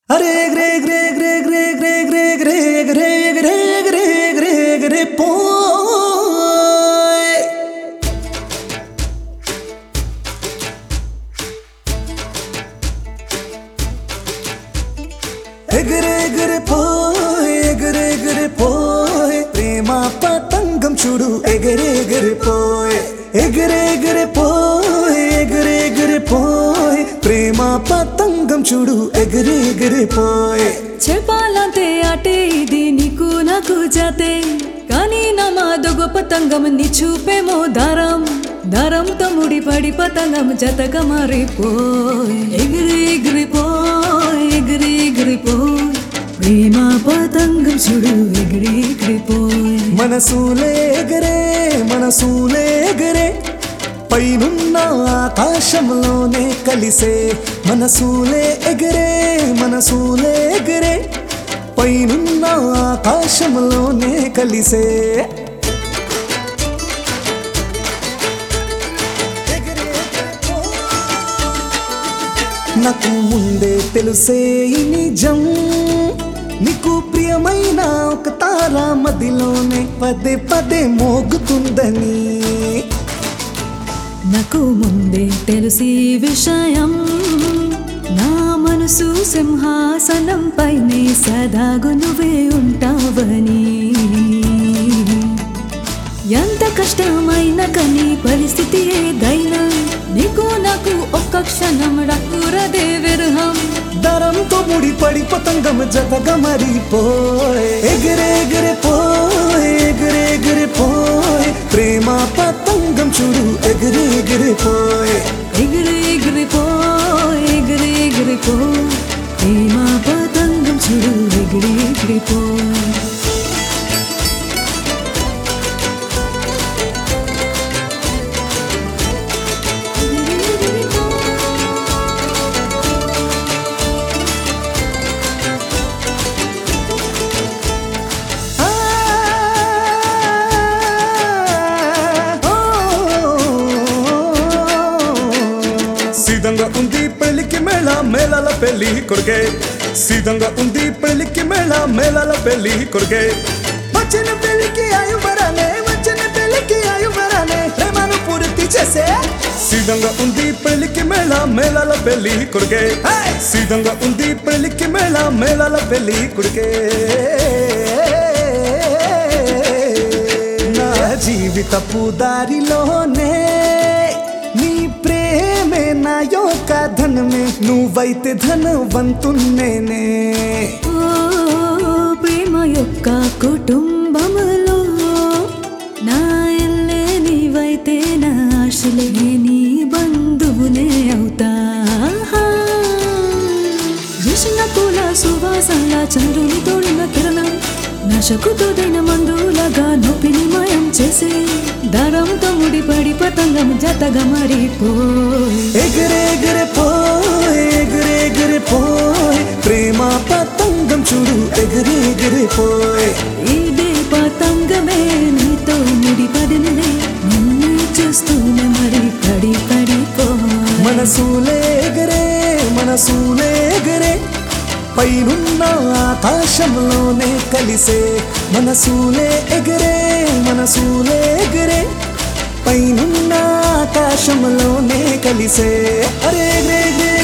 అరే గ్రే గ్రే గ్రే గ్రే గ్రే గ్రే గ్రే గ్రే గ్రే గ్రే గ్రే గ్రే పోయ్ ఎగరే ఎగరే పోయ్ ఎగరే ఎగరే పోయ్ ప్రేమ పతంగం చూడు ఎగరే ఎగరే పోయ్ ఎగరే ఎగరే పోయ్ ఎగరే ఎగరే పోయ్ ప్రేమ పతంగం చూడు ఎగరే ఎగరే పోయ్ చెప్పాలంటే అటే ఇది నీకు నాకు జతే కానీ నా మాదొగ పతంగం నీ చూపేమో దారం దారంతో ముడిపడి పతంగం జతగా మారిపోయ్ ఎగిరి ఎగిరిపోయ్ ఎగిరి ఎగిరిపోయ్ ప్రేమ పతంగం చూడు ఎగిరి ఎగిరిపోయ్ మనసులే ఎగరే మనసులే ఎగరే పైనున్న ఆకాశంలోనే కలిసే మనసులే ఎగరే మనసులే ఎగరే పైనున్న ఆకాశంలోనే కలిసే ఎగరే, ఎగరే, పో. నాకు ముందే తెలుసే ఈ నిజం నీకు ప్రియమైన ఒక తార మదిలోనే పదే పదే మోగుతుందని నాకు ముందే తెలిసి విషయం నా మనసు సింహాసనం పైనే సదాగు నువ్వే ఉంటావని ఎంత కష్టమైన కని పరిస్థితి ఏదైనా నీకు నాకు ఒక్క క్షణం రక్కురదే విరహం దరంతో ముడిపడి పతంగం జతగా మరిపోయ్ ఎగిరే ఎగిరే పోయ్ ఎగిరే ఎగిరే పోయ్ ప్రేమ పతంగం చూడు ఎగిరే ఎగిరే పోయ్ ఎగిరి ఎగిరిపోయ్ ఎగిరి ఎగిరిపోయ్ ప్రేమ పతంగం చూడు ఎగిరి ఎగిరిపోయ్ ఆ, ఓ, సిద్ధంగా ఉంది పెళ్లికి మేళ మేళల పెళ్లి కొరికే సిద్ధంగా ఉంది పెళ్లికి మేళ మేళల పెళ్లి కొరికే వచ్చిన పెళ్లికి ఆయువరానే వచ్చిన పెళ్లికి ఆయువరానే ప్రేమను పూర్తి చేసే సిద్ధంగా ఉంది పెళ్లికి మేళ మేళల పెళ్లి కొరికే సిద్ధంగా ఉంది పెళ్లికి మేళ మేళల పెళ్లి కొరికే నా జీవితపు దారిలోనే నీ ప్రేమే నా యొక్క ధనమే నువ్వైతే ధనవంతున్నేనే ఓ ప్రేమ యొక్క కుటుంబములో నా ఎల్లే నీవైతే నా ఆశలే నీ బంధువునే అవుతా విషణ పూల సువాసనల చంద్రుని తోడిన కిరణం నశకుతోదైన మందులగా నొప్పిని మాయం చేసే దారంతో ముడిపడి పతంగం జతగా మారిపోయి ఎగరే ఎగరే పోయ్ ఎగరే ఎగరే పోయ్ ప్రేమ పతంగం చూడు ఎగరే ఎగరే పోయ్ ఇదే పతంగమే నీతో ముడిపడినదే నిన్ను చూస్తూనే మరి పడి పడిపోయి మనసులే ఎగరే మనసులే ఎగరే పైనున్న ఆకాశంలోనే కలిసే మనసులే ఎగరే మనసులే ఎగరే పైనున్న ఆకాశంలోనే కలిసే అరే గ్రే గ్రే